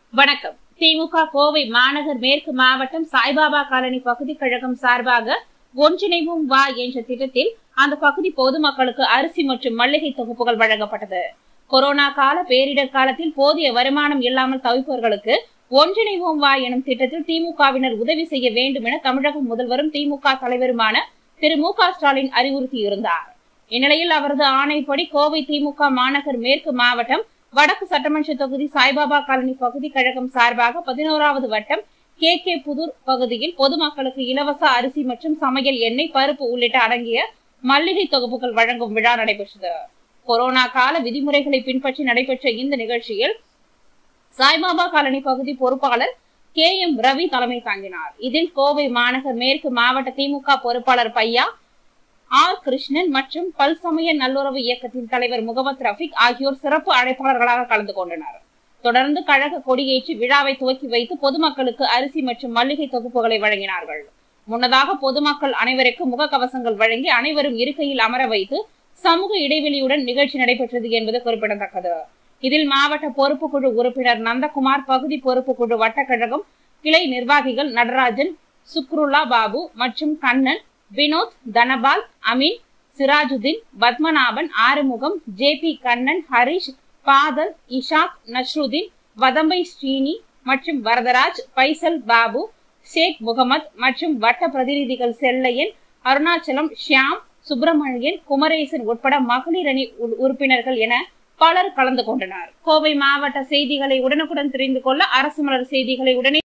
வணக்கம் திமுக கோவை மாநகர் மேற்கு மாவட்டம் சாய்பாபா காலனி பகுதி கழகம் சார்பாக ஒன்றிணைவும் வா என்ற திட்டத்தில் அந்த பகுதி பொதுமக்களுக்கு அரிசி மற்றும் மல்லிகை தொகுப்புகள் வழங்கப்பட்டது கொரோனா கால பேரிடர் காலத்தில் போதிய வருமானம் இல்லாமல் தவிப்பவர்களுக்கு ஒன்றிணைவோம் வா எனும் திட்டத்தில் திமுகவினர் உதவி செய்ய வேண்டும் என தமிழக முதல்வரும் திமுக தலைவருமான திரு மு க ஸ்டாலின் அறிவுறுத்தியிருந்தார் இந்நிலையில் அவரது ஆணைப்படி கோவை திமுக மாநகர் மேற்கு மாவட்டம் வடக்கு சட்டமன்ற தொகுதி சாய்பாபா காலனி பகுதி கழகம் சார்பாக பதினோராவது வட்டம் கே கே புதூர் பகுதியில் பொதுமக்களுக்கு இலவச அரிசி மற்றும் சமையல் எண்ணெய் பருப்பு உள்ளிட்ட அடங்கிய மல்லிகை தொகுப்புகள் வழங்கும் விழா நடைபெற்றது கொரோனா கால விதிமுறைகளை பின்பற்றி நடைபெற்ற இந்த நிகழ்ச்சியில் சாய்பாபா காலனி பகுதி பொறுப்பாளர் கே எம் ரவி தலைமை தாங்கினார் இதில் கோவை மாநகர் மேற்கு மாவட்ட திமுக பொறுப்பாளர் பையா ஆர் கிருஷ்ணன் மற்றும் பல்சமய நல்லுறவு இயக்கத்தின் தலைவர் முகமது ரஃபிக் ஆகியோர் சிறப்பு அழைப்பாளர்களாக கலந்து கொண்டனர் தொடர்ந்து கழக கொடியேற்றி விழாவை துவக்கி வைத்து பொதுமக்களுக்கு அரிசி மற்றும் மல்லிகை தொகுப்புகளை வழங்கினார்கள் முன்னதாக பொதுமக்கள் அனைவருக்கும் முகக்கவசங்கள் வழங்கி அனைவரும் இருக்கையில் அமர வைத்து சமூக இடைவெளியுடன் நிகழ்ச்சி நடைபெற்றது என்பது குறிப்பிடத்தக்கது இதில் மாவட்ட பொறுப்புக்குழு உறுப்பினர் நந்தகுமார் பகுதி பொறுப்புக்குழு வட்டக்கழகம் கிளை நிர்வாகிகள் நடராஜன் சுக்ருல்லா பாபு மற்றும் கண்ணன் வினோத் தனபால் அமீன் சிராஜுதீன் பத்மநாபன் ஆறுமுகம் ஜே பி கண்ணன் ஹரிஷ் பாதல் இஷாக் நஸ்ருதீன் வதம்பை ஸ்ரீனி மற்றும் வரதராஜ் பைசல் பாபு ஷேக் முகமது மற்றும் வட்ட பிரதிநிதிகள் செல்லையன் அருணாச்சலம் ஷியாம் சுப்பிரமணியன் குமரேசன் உட்பட மகளிர் அணி உறு- உறுப்பினர்கள் என பலர் கலந்து கொண்டனர் கோவை மாவட்ட செய்திகளை உடனுக்குடன் தெரிந்து கொள்ள அரசு மலர் செய்திகளை உடனே